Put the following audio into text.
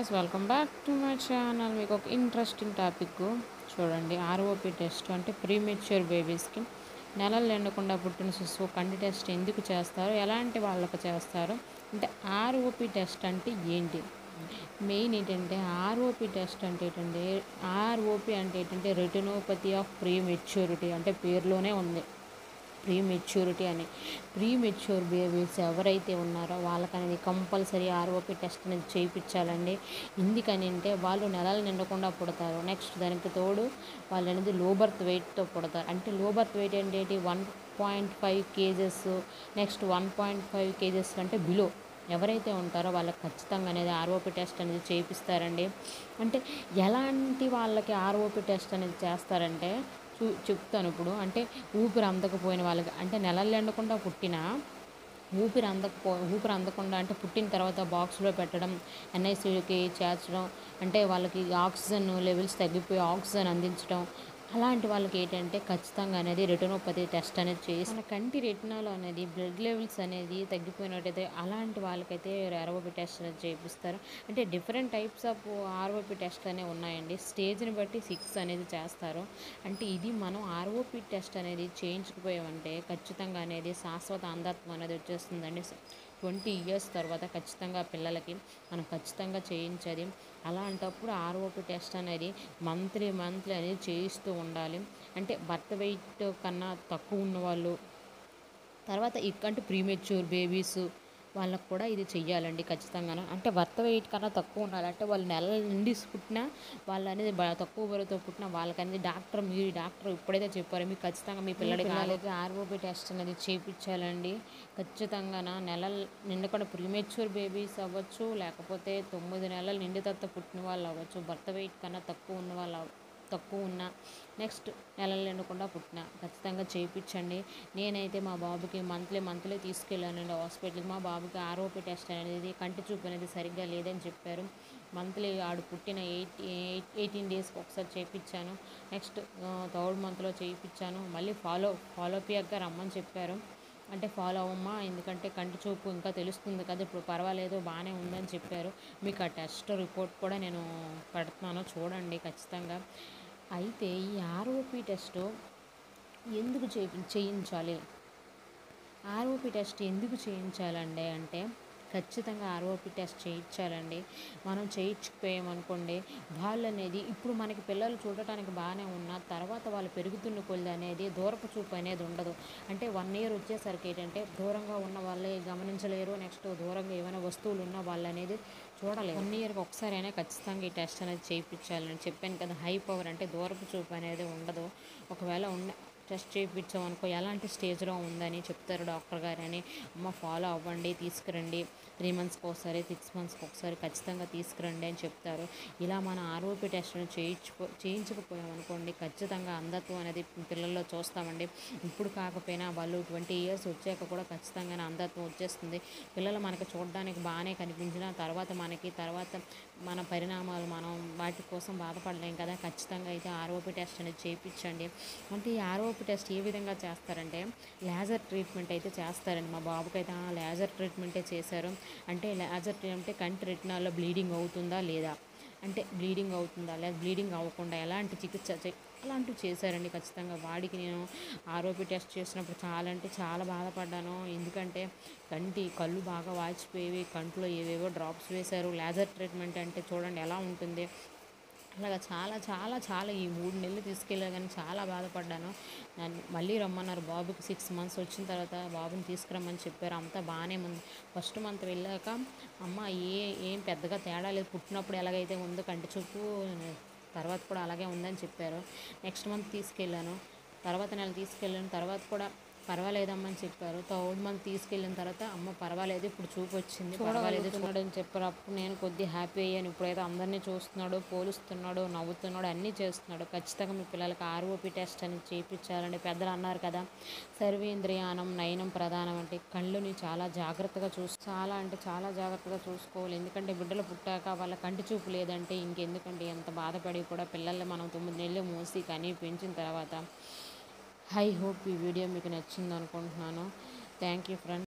guys welcome back to my channel మీకు ఒక interesting topic చూడండి ఆర్ఓపి టెస్ట్ అంటే ప్రీమెచ్యూర్ బేబీస్కి నెలలు ఎండకుండా పుట్టిన శిశువు కంటి టెస్ట్ ఎందుకు చేస్తారు ఎలాంటి వాళ్ళకి చేస్తారు అంటే ఆర్ఓపి టెస్ట్ అంటే ఏంటి మెయిన్ ఏంటంటే ఆర్ఓపి టెస్ట్ అంటే ఏంటంటే ఆర్ఓపి అంటే ఏంటంటే రెటినోపతి ఆఫ్ ప్రీ మెచ్యూరిటీ అంటే పేరులోనే ఉంది ప్రీ మెచ్యూరిటీ అని ప్రీ మెచ్యూర్ బేబీస్ ఎవరైతే ఉన్నారో వాళ్ళకనేది కంపల్సరీ ఆర్ఓపి టెస్ట్ అనేది చేయించాలండి ఎందుకని అంటే వాళ్ళు నెలలు నిండకుండా పుడతారు నెక్స్ట్ దానికి తోడు వాళ్ళు అనేది లో బర్త్ వెయిట్తో పుడతారు అంటే లో బర్త్ వెయిట్ ఏంటి one point five kgs next one point five kgs అంటే బిలో ఎవరైతే ఉంటారో వాళ్ళకి ఖచ్చితంగా అనేది ఆర్ఓపి టెస్ట్ అనేది చేయిస్తారండి అంటే ఎలాంటి వాళ్ళకి ఆర్ఓపి టెస్ట్ అనేది చేస్తారంటే చూ చెప్తాను ఇప్పుడు అంటే ఊపిరి అందకపోయిన వాళ్ళకి అంటే నెలలు ఎండకుండా పుట్టిన ఊపిరి అందకపో ఊపిరి అందకుండా అంటే పుట్టిన తర్వాత బాక్స్లో పెట్టడం ఎన్ఐసీకి చేర్చడం అంటే వాళ్ళకి ఆక్సిజన్ లెవెల్స్ తగ్గిపోయి ఆక్సిజన్ అందించడం అలాంటి వాళ్ళకి ఏంటంటే ఖచ్చితంగా అనేది రెటినోపతి టెస్ట్ అనేది చేసి మన కంటి రెటినాలో అనేది బ్లడ్ లెవెల్స్ అనేది తగ్గిపోయినట్టయితే అలాంటి వాళ్ళకైతే ఆర్ఓపి టెస్ట్ అనేది చేపిస్తారు అంటే different types of ROP test అనేవి ఉన్నాయండి స్టేజ్ని బట్టి సిక్స్ అనేది చేస్తారు అంటే ఇది మనం ఆర్ఓపి టెస్ట్ అనేది చేయించకపోయామంటే ఖచ్చితంగా అనేది శాశ్వత అంధత్వం అనేది వచ్చేస్తుందండి ట్వంటీ ఇయర్స్ తర్వాత ఖచ్చితంగా పిల్లలకి మనం ఖచ్చితంగా చేయించాలి అలాంటప్పుడు ఆర్ఓపి టెస్ట్ అనేది మంత్లీ మంత్లీ అనేది చేయిస్తూ ఉండాలి అంటే బర్త్ వెయిట్ కన్నా తక్కువ ఉన్న వాళ్ళు తర్వాత ఇక్కంటే ప్రీమెచ్యూర్ బేబీస్ వాళ్ళకు కూడా ఇది చెయ్యాలండి ఖచ్చితంగా అంటే భర్త వెయిట్ కన్నా తక్కువ ఉండాలి అంటే వాళ్ళు నెలల నుండి పుట్టినా వాళ్ళు అనేది బ- తక్కువ బరువుతో పుట్టిన వాళ్ళకనేది డాక్టర్ మీరు డాక్టర్ ఇప్పుడైతే చెప్పారు మీకు ఖచ్చితంగా మీ పిల్లలకి పిల్లలకి ఆర్ఓబి టెస్ట్ అనేది చేయించాలండి ఖచ్చితంగా నెలలు నిండకుండా ప్రీమెచ్యూర్ బేబీస్ అవ్వచ్చు లేకపోతే తొమ్మిది నెలలు నిండి తర్వాత పుట్టిన వాళ్ళు అవ్వచ్చు భర్త వెయిట్ కన్నా తక్కువ ఉన్న వాళ్ళు అవ్వ- తక్కువ ఉన్నా నెక్స్ట్ నెలలు ఎండకుండా పుట్టిన ఖచ్చితంగా చేయించండి నేనైతే మా బాబుకి మంత్లీ మంత్లీ తీసుకెళ్ళానండి హాస్పిటల్కి మా బాబుకి ఆర్ఓపి టెస్ట్ అనేది కంటి చూపు అనేది సరిగ్గా లేదని చెప్పారు మంత్లీ ఆడు పుట్టిన ఎయిట్ ఎయిటీన్ డేస్కి ఒకసారి చేయించాను నెక్స్ట్ థర్డ్ మంత్లో చేయించాను మళ్ళీ ఫాలో ఫాలో పియర్గా రమ్మని చెప్పారు అంటే ఫాలో అవ్వమ్మా ఎందుకంటే కంటి చూపు ఇంకా తెలుస్తుంది కదా ఇప్పుడు పర్వాలేదు బాగానే ఉందని చెప్పారు మీకు ఆ టెస్ట్ రిపోర్ట్ కూడా నేను పెడుతున్నాను చూడండి ఖచ్చితంగా అయితే ఈ ఆర్ఓపి టెస్ట్ ఎందుకు చేయి చేయించాలి ఆర్ఓపి టెస్ట్ ఎందుకు చేయించాలండి అంటే ఖచ్చితంగా ఆర్ఓపి టెస్ట్ చేయించాలండి మనం చేయించకపోయామనుకోండి వాళ్ళు అనేది ఇప్పుడు మనకి పిల్లలు చూడటానికి బాగానే ఉన్నా తర్వాత వాళ్ళు పెరుగుతున్న కొద్ది అనేది దూరపు చూపు అనేది ఉండదు అంటే వన్ ఇయర్ వచ్చేసరికి ఏంటంటే దూరంగా ఉన్న వాళ్ళే గమనించలేరు నెక్స్ట్ దూరంగా ఏమైనా వస్తువులు ఉన్న వాళ్ళు అనేది చూడలేరు వన్ ఇయర్కి ఒకసారి అయినా ఖచ్చితంగా ఈ టెస్ట్ అనేది చేయించాలని చెప్పాను కదా హై పవర్ అంటే దూరపు చూపు అనేది ఉండదు ఒకవేళ ఉన్న టెస్ట్ చేయించామనుకో ఎలాంటి స్టేజ్లో ఉందని చెప్తారు డాక్టర్ గారు అని అమ్మ ఫాలో అవ్వండి తీసుకురండి త్రీ మంత్స్కి ఒకసారి సిక్స్ మంత్స్కి ఒకసారి ఖచ్చితంగా తీసుకురండి అని చెప్తారు ఇలా మన ఆరోపి టెస్ట్ను చేయించుకో చేయించకపోయామనుకోండి ఖచ్చితంగా అంధత్వం అనేది పిల్లల్లో చూస్తామండి ఇప్పుడు కాకపోయినా వాళ్ళు ట్వంటీ ఇయర్స్ వచ్చాక కూడా ఖచ్చితంగా అంధత్వం వచ్చేస్తుంది పిల్లలు మనకి చూడడానికి బాగానే కనిపించిన తర్వాత మనకి తర్వాత మన పరిణామాలు మనం వాటి కోసం బాధపడలేం కదా ఖచ్చితంగా అయితే ఆర్ఓపి టెస్ట్ అనేది చేయించండి అంటే ఈ ఆర్ఓపి టెస్ట్ ఏ విధంగా చేస్తారంటే లేజర్ ట్రీట్మెంట్ అయితే చేస్తారండి మా బాబుకి అయితే ఆ లేజర్ ట్రీట్మెంటే చేశారు అంటే లేజర్ అంటే కంటి రెటినాల్లో బ్లీడింగ్ అవుతుందా లేదా అంటే బ్లీడింగ్ అవుతుందా లేదా బ్లీడింగ్ అవ్వకుండా ఎలాంటి చికిత్స చే- అలాంటివి చేశారండి ఖచ్చితంగా వాడికి నేను ఆరోపి టెస్ట్ చేసినప్పుడు చాలా అంటే చాలా బాధపడ్డాను ఎందుకంటే కంటి కళ్ళు బాగా వాచిపోయేవి కంట్లో ఏవేవో డ్రాప్స్ వేశారు లేజర్ ట్రీట్మెంట్ అంటే చూడండి ఎలా ఉంటుంది అలాగా చాలా చాలా చాలా ఈ మూడు నెలలు తీసుకెళ్ళా కానీ చాలా బాధపడ్డాను నన్ను మళ్ళీ రమ్మన్నారు బాబుకి సిక్స్ మంత్స్ వచ్చిన తర్వాత బాబుని తీసుకురమ్మని చెప్పారు అంతా బాగానే ఉంది ఫస్ట్ మంత్ వెళ్ళాక అమ్మ ఏ ఏం పెద్దగా తేడా లేదు పుట్టినప్పుడు ఎలాగైతే ఉందో కంటి చూపు తర్వాత కూడా అలాగే ఉందని చెప్పారు నెక్స్ట్ మంత్ తీసుకెళ్ళాను తర్వాత నెల తీసుకెళ్ళాను తర్వాత కూడా పర్వాలేదమ్మని చెప్పారు థర్డ్ మంత్ తీసుకెళ్ళిన తర్వాత అమ్మ పర్వాలేదు ఇప్పుడు చూపు వచ్చింది పర్వాలేదు చూడడం అని చెప్పారు అప్పుడు నేను కొద్ది హ్యాపీ అయ్యాను ఇప్పుడైతే అందరినీ చూస్తున్నాడు పోలుస్తున్నాడు నవ్వుతున్నాడు అన్నీ చేస్తున్నాడు ఖచ్చితంగా మీ పిల్లలకి ఆర్ఓపి టెస్ట్ అని చేయించాలండి పెద్దలు అన్నారు కదా సర్వేంద్రియానం నయనం ప్రధానం అంటే కళ్ళుని చాలా జాగ్రత్తగా చూసు చాలా అంటే చాలా జాగ్రత్తగా చూసుకోవాలి ఎందుకంటే బిడ్డలు పుట్టాక వాళ్ళ కంటి చూపు లేదంటే ఇంకెందుకంటే ఎంత బాధపడి కూడా పిల్లల్ని మనం తొమ్మిది నెలలు మోసి కానీ పెంచిన తర్వాత ఐ హోప్ ఈ వీడియో మీకు నచ్చింది అనుకుంటున్నాను థ్యాంక్ యూ ఫ్రెండ్స్